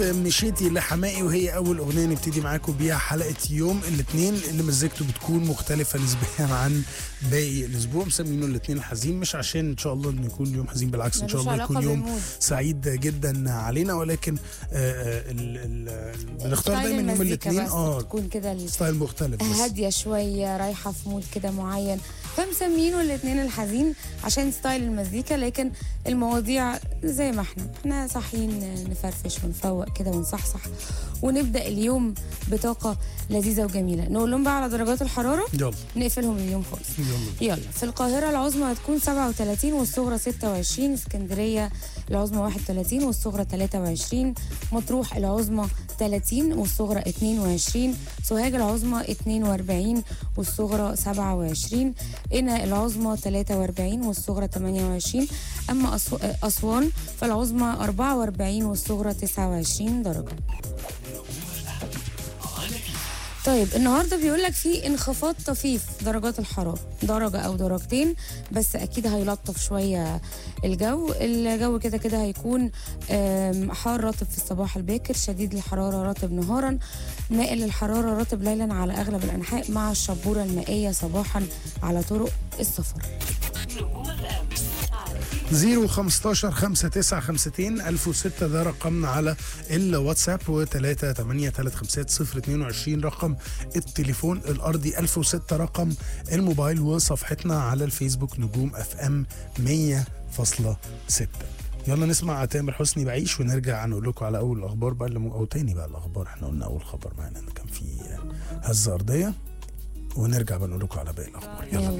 مشيتي لحمائي وهي اول اغنيه نبتدي معاكم بيها حلقه يوم الاثنين اللي مزجته بتكون مختلفه نسبيا عن باقي الاسبوع مسمينه الاثنين الحزين مش عشان ان شاء الله انه يكون يوم حزين بالعكس ان شاء ملوش الله علاقة يكون يوم بالمود. سعيد جدا علينا ولكن آه، آه، ال- ال- بنختار ستايل دايما يوم المزيكا الاثنين بس اه تكون كده ال- ستايل مختلف بس هاديه شويه رايحه في مود كده معين فمسمينه الاثنين الحزين عشان ستايل المزيكا لكن المواضيع زي ما احنا احنا صاحيين نفرفش ونفوق كده ونصحصح ونبدا اليوم بطاقه لذيذه وجميله نقول لهم بقى على درجات الحراره يلا نقفلهم اليوم خالص يلا يلا في القاهرة العظمى هتكون 37 والصغرى 26 اسكندرية العظمى 31 والصغرى 23 مطروح العظمى 30 والصغرى 22 سوهاج العظمى 42 والصغرى 27 قنا العظمى 43 والصغرى 28 أما أسو- أسوان فالعظمى 44 والصغرى 29 درجة طيب النهارده بيقول لك في انخفاض طفيف درجات الحراره درجه او درجتين بس اكيد هيلطف شويه الجو الجو كده كده هيكون آم، حار رطب في الصباح الباكر شديد الحراره رطب نهارا مائل الحراره رطب ليلا على اغلب الانحاء مع الشبوره المائيه صباحا على طرق السفر 0 15 5 9 52 1006 ده رقمنا على الواتساب و3 8 3 5 0 22 رقم التليفون الارضي 1006 رقم الموبايل وصفحتنا على الفيسبوك نجوم اف ام 100.6 يلا نسمع تامر حسني بعيش ونرجع نقول لكم على اول الاخبار بقى اللي م... او تاني بقى الاخبار احنا قلنا اول خبر معانا ان كان في هزه ارضيه ونرجع بقى نقول لكم على باقي الاخبار يلا يلا